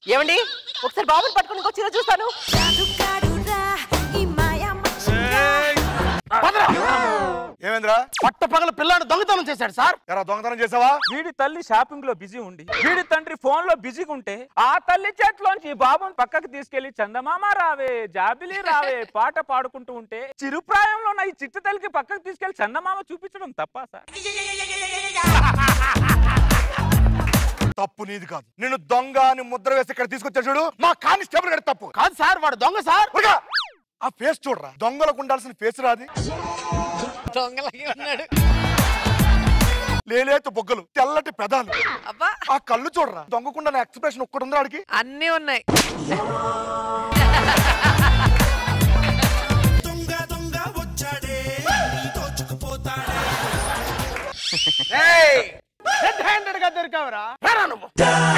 ఏమండి ఒకసారి బాబుని పట్టుకుని ఇంకో చీర చూస్తాను ఏమేంద్రా పట్ట పగల పిల్లాడు దొంగతనం చేశాడు సార్ ఎరా దొంగతనం చేసావా వీడి తల్లి షాపింగ్ లో బిజీ ఉండి వీడి తండ్రి ఫోన్ లో బిజీగా ఉంటే ఆ తల్లి చేతిలోంచి ఈ బాబుని పక్కకి తీసుకెళ్లి చందమామ రావే జాబిలి రావే పాట పాడుకుంటూ ఉంటే చిరుప్రాయంలో ఉన్న ఈ చిట్టు తల్లికి పక్కకి తీసుకెళ్లి చందమామ చూపించడం తప్ప సార్ తప్పు నీది కాదు నేను దొంగ అని ముద్ర వేసి ఇక్కడ తీసుకొచ్చాడు చూడు మా కానిస్టేబుల్ గారి తప్పు కాదు సార్ వాడు దొంగ సార్ ఊరుగా. ఆ ఫేస్ చూడరా దొంగలకు ఉండాల్సిన ఫేస్ రాది దొంగలాగే ఉన్నాడు లేలేత బొగ్గలు తెల్లటి పెదాలు అబ్బా ఆ కళ్ళు చూడరా దొంగకుండా ఎక్స్ప్రెషన్ ఒక్కటి ఉంది ఆడికి అన్నీ ఉన్నాయి రెడ్ హ్యాండెడ్ గా దొరికావురా రారా నువ్వు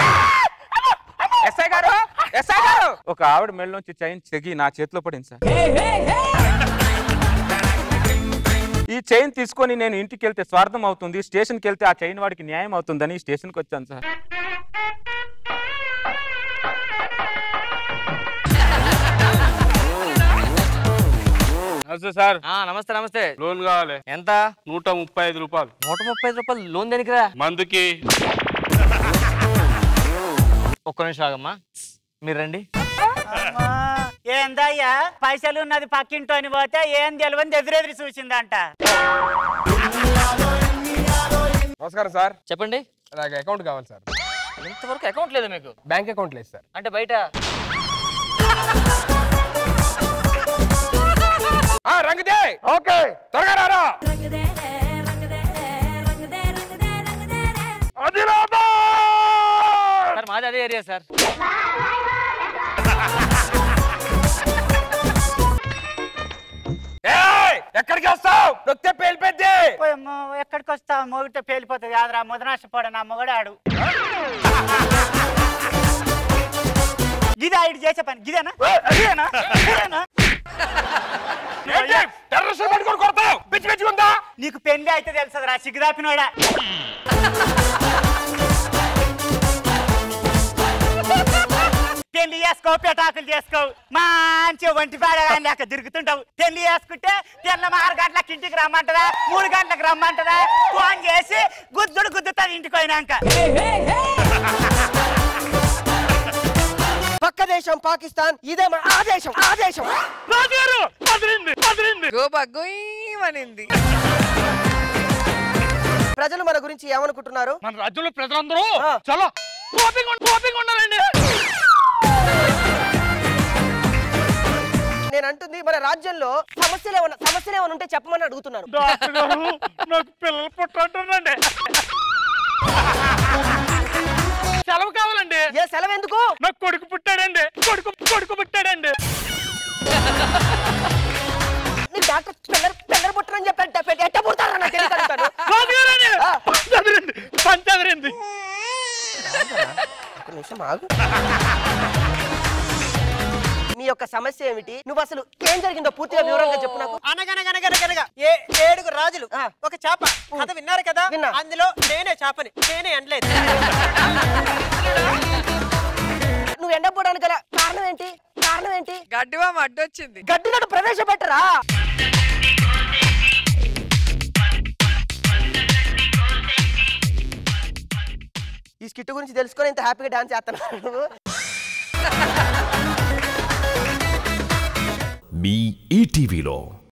ఎస్ఐ గారు ఎస్ఐ గారు ఒక ఆవిడ మెళ్ళలోంచి చైన్ తెగి నా చేతిలో పడింది సార్ ఈ చైన్ తీసుకొని నేను ఇంటికి వెళ్తే స్వార్థం అవుతుంది స్టేషన్కి వెళ్తే ఆ చైన్ వాడికి న్యాయం అవుతుందని స్టేషన్కి వచ్చాను సార్ నమస్తే సార్ ఆ నమస్తే నమస్తే లోన్ కావాలి ఎంత నూట ముప్పై ఐదు రూపాయలు నూట ముప్పై ఐదు రూపాయలు లోన్ దేనికిరా మందుకి ఒక్క నిమిషం ఆగమ్మా మీరు రండి ఏందయ్యా పైసలు ఉన్నది పక్కింటో అని పోతే ఏం తెలియని ఎదురెదురు చూసిందంట నమస్కారం సార్ చెప్పండి నాకు అకౌంట్ కావాలి సార్ ఇంతవరకు అకౌంట్ లేదు మీకు బ్యాంక్ అకౌంట్ లేదు సార్ అంటే బయట రంగితే ఓకే త్వరగా రారా సార్ మాది అదే ఏరియా సార్ ఏయ్, ఎక్కడికి వస్తావు నొక్కితే పేలిపోద్ది పోయమ్మో, ఎక్కడికి వస్తా మొగిట పేలిపోతుంది కాదురా ముదనాశపోడ నా మొగడాడు గిదా ఇటు చేసే పని గిదేనా గిదేనా? గిదేనా? ఏంటి? టెర్రరిస్టులు పట్టుకొని కొడతావు పిచ్చి పిచ్చి ఉందా నీకు పెళ్లి అయితే తెలుసదిరా సిగ్గుదాపినోడా పెళ్లి చేసుకో పెటాకులు చేసుకో మంచి ఒంటి పాడగాని లేక తిరుగుతుంటావు పెళ్లి చేసుకుంటే తెల్ల ఆరు గంటలకు ఇంటికి రమ్మంటదా మూడు గంటలకు రమ్మంటదా ఫోన్ చేసి గుద్దుడు గుద్దుతుంది ఇంటికి పోయినాక పక్క దేశం పాకిస్తాన్ ఇదే మన ఆ దేశం ఆ దేశం గోబా గొయ్యమనింది ప్రజలు మన గురించి ఏమనుకుంటున్నారు మన రాజ్యంలో ప్రజలందరూ ఆ. చాలా కోపింగ్ కోపింగ్ ఉన్నారండి నేను అంటుంది మన రాజ్యంలో సమస్యలు ఏమన్నా సమస్యలు ఏమైనా ఉంటే చెప్పమని అడుగుతున్నాను డాక్టర్ గారు నాకు పిల్లలు పుట్టంటుందండి సెలవు కావాలండి ఏ సెలవు ఎందుకు నాకు కొడుకు పుట్టాడండి కొడుకు కొడుకు పుట్టాడండి నీ డాక్టర్ పిల్లలు పిల్లలు పుట్టరని చెప్పాడు ఎట్ట పుడతారా నాకు తెలియదు అడుగుతాను. రాజుగారండి ఆ. చదివింది పని చదివింది ఒక్క నిమిషం ఆగు మీ యొక్క సమస్య ఏమిటి నువ్వు అసలు ఏం జరిగిందో పూర్తిగా వివరంగా చెప్పు నాకు అనగనగనగనగనగా ఏ ఏడుగురు రాజులు ఆ. ఒక చేప కథ విన్నారు కదా విన్నా. అందులో నేనే చేపని నేనే అనలేదు నువ్వు ఎండపోవడానికి గల కారణం ఏంటి కారణం ఏంటి గడ్డివా అడ్డొచ్చింది గడ్డినట్టు ప్రవేశపెట్టరా ఈ స్కిట్ గురించి తెలుసుకొని ఇంత హ్యాపీగా డాన్స్ చేస్తున్నావు నువ్వు మీ ఈటీవీలో